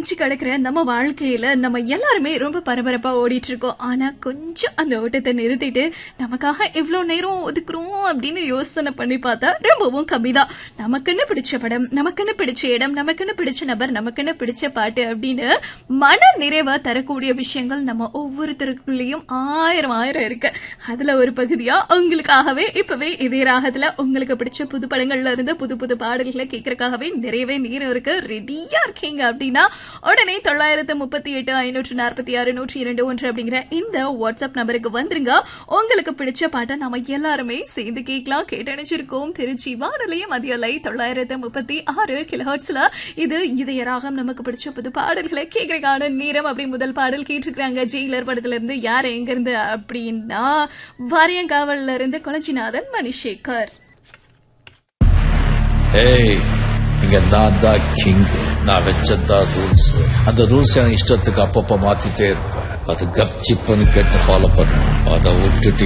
நிறைஞ்சு கிடக்குற நம்ம வாழ்க்கையில நம்ம எல்லாருமே ரொம்ப பரபரப்பா ஓடிட்டு இருக்கோம் ஆனா கொஞ்சம் அந்த ஓட்டத்தை நிறுத்திட்டு நமக்காக எவ்வளவு நேரம் ஒதுக்குறோம் அப்படின்னு யோசனை பண்ணி பார்த்தா ரொம்பவும் கம்மிதான் நமக்குன்னு பிடிச்ச படம் நமக்குன்னு பிடிச்ச இடம் நமக்குன்னு பிடிச்ச நபர் நமக்குன்னு பிடிச்ச பாட்டு அப்படின்னு மன நிறைவா தரக்கூடிய விஷயங்கள் நம்ம ஒவ்வொருத்தருக்குள்ளேயும் ஆயிரம் ஆயிரம் இருக்கு அதுல ஒரு பகுதியா உங்களுக்காகவே இப்பவே இதே ராகத்துல உங்களுக்கு பிடிச்ச புது படங்கள்ல இருந்து புது புது பாடல்களை கேட்கறதுக்காகவே நிறையவே நேரம் இருக்கு ரெடியா இருக்கீங்க அப்படின்னா உடனே தொள்ளாயிரத்து முப்பத்தி எட்டு ஐநூற்று நாற்பத்தி ஆறு நூற்றி இரண்டு ஒன்று அப்படிங்கிற இந்த வாட்ஸ்அப் நம்பருக்கு வந்துருங்க உங்களுக்கு பிடிச்ச பாட்டை நம்ம எல்லாருமே சேர்ந்து கேட்கலாம் கேட்டணிச்சிருக்கோம் திருச்சி வானொலிய மதியலை தொள்ளாயிரத்து முப்பத்தி ஆறு கிலோஹர்ட்ஸ்ல இது இதய ராகம் நமக்கு பிடிச்ச புது பாடல்களை கேட்கறதுக்கான நேரம் அப்படி முதல் பாடல் கேட்டிருக்காங்க ஜெயிலர் படத்துல இருந்து யார் எங்க இருந்து அப்படின்னா வாரியங்காவல்ல இருந்து கொளஞ்சிநாதன் மணிசேகர் ஏய் இங்க நான் தான் கிங் நான் வச்சதான் ரூல்ஸ் அந்த ரூல்ஸ் என் இஷ்டத்துக்கு அப்பப்ப மாத்திட்டே இருப்பேன் அது கப்சிப்புன்னு கேட்டு ஃபாலோ பண்ணுவேன் அதை விட்டுட்டு